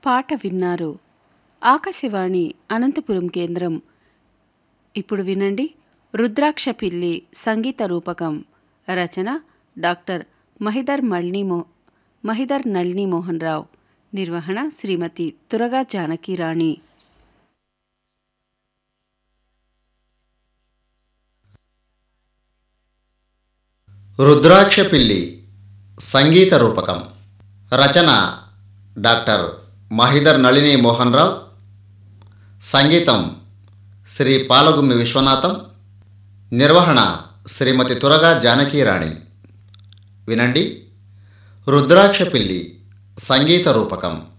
పాట విన్నారు ఆకాశవాణి అనంతపురం కేంద్రం ఇప్పుడు వినండి రుద్రాక్ష పిల్లి సంగీత రూపకం రచన డాక్టర్ మహిదర్ మల్నీమో మహిదర్ నళిని మోహన్ రావు నిర్వహణ శ్రీమతి తురగా జానకిరాణి రుద్రాక్ష పిల్లి సంగీత రూపకం రచన డాక్టర్ మహిదర్ నళిని మోహన్ రావు సంగీతం శ్రీ పాలగుమ్మి విశ్వనాథం నిర్వహణ శ్రీమతి తురగా జానకీరాణి వినండి రుద్రాక్ష పిల్లి సంగీత రూపకం